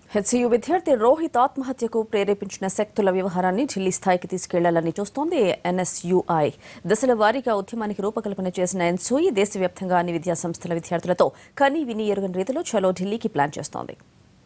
HCU విద్యార్థి రోహిత్ ఆత్మహత్యకు ప్రేరేపించిన శక్తుల వ్యవహారాన్ని ఢిల్లీ స్థాయికి తీసుకెళ్లాలని చూస్తోంది ఎన్ఎస్యుఐ దశల వారీగా ఉద్యమానికి రూపకల్పన చేసిన ఎన్సూయి దేశవ్యాప్తంగా అన్ని విద్యా సంస్థల విద్యార్థులతో కనీ విని ఎరుగని రీతిలో చలో ఢిల్లీకి ప్లాన్ చేస్తోంది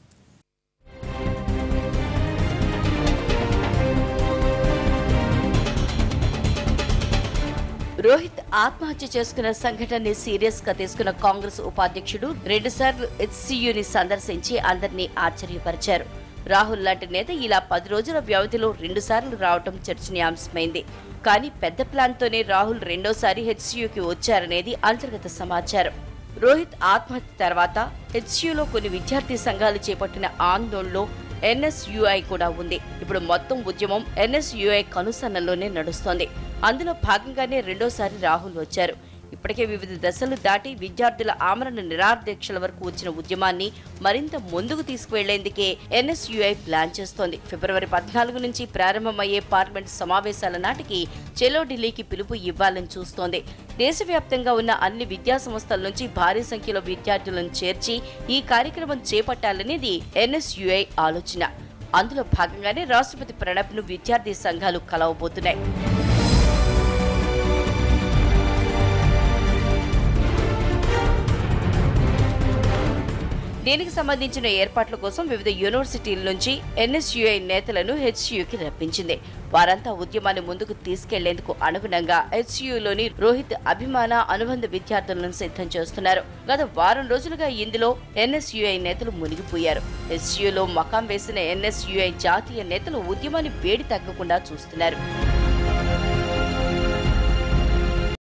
రోహిత్ ఆత్మహత్య చేసుకున్న సంఘటనని సీరియస్ గా తీసుకున్న కాంగ్రెస్ ఉపాధ్యక్షుడు రెండుసార్లు హెచ్సియుని సందర్శించి అందరినీ ఆశ్చర్యపరిచారు రాహుల్ లాంటి నేత ఇలా పది రోజుల వ్యవధిలో రెండుసార్లు రావటం చర్చనీయాంశమైంది కానీ పెద్ద ప్లాన్తోనే రాహుల్ రెండోసారి హెచ్సియుకి వచ్చారనేది అంతర్గత సమాచారం రోహిత్ ఆత్మహత్య తర్వాత హెచ్సియులో కొన్ని విద్యార్థి సంఘాలు చేపట్టిన ఆందోళనలో ఎన్ఎస్యుఐ కూడా ఉంది ఇప్పుడు మొత్తం ఉద్యమం ఎన్ఎస్యుఐ కనుసన్నల్లోనే నడుస్తోంది అందులో భాగంగానే రెండోసారి రాహుల్ వచ్చారు ఇప్పటికే వివిధ దశలు దాటి విద్యార్థుల ఆమరణ నిరాధ్యక్షల వరకు వచ్చిన ఉద్యమాన్ని మరింత ముందుకు తీసుకువెళ్లేందుకే ఎన్ఎస్యుఐ ప్లాన్ చేస్తోంది ఫిబ్రవరి పద్నాలుగు నుంచి ప్రారంభమయ్యే పార్లమెంట్ సమావేశాల నాటికి చెలో ఢిల్లీకి పిలుపు ఇవ్వాలని చూస్తోంది దేశవ్యాప్తంగా ఉన్న అన్ని విద్యా సంస్థల నుంచి భారీ సంఖ్యలో విద్యార్థులను చేర్చి ఈ కార్యక్రమం చేపట్టాలనేది ఎన్ఎస్యుఐ ఆలోచన అందులో భాగంగానే రాష్ట్రపతి ప్రణబ్ను విద్యార్థి సంఘాలు కలవబోతున్నాయి దీనికి సంబంధించిన ఏర్పాట్ల కోసం వివిధ యూనివర్సిటీల నుంచి ఎన్ఎస్యుఐ నేతలను హెచ్యుకి రప్పించింది వారంతా ఉద్యమాన్ని ముందుకు తీసుకెళ్లేందుకు అనుగుణంగా హెచ్యులోని రోహిత్ అభిమాన అనుబంధ విద్యార్థులను సిద్ధం చేస్తున్నారు గత వారం రోజులుగా ఇందులో ఎన్ఎస్యుఐ నేతలు మునిగిపోయారు హెచ్యులో మకాం వేసిన ఎన్ఎస్యుఐ జాతీయ నేతలు ఉద్యమాన్ని వేడి తగ్గకుండా చూస్తున్నారు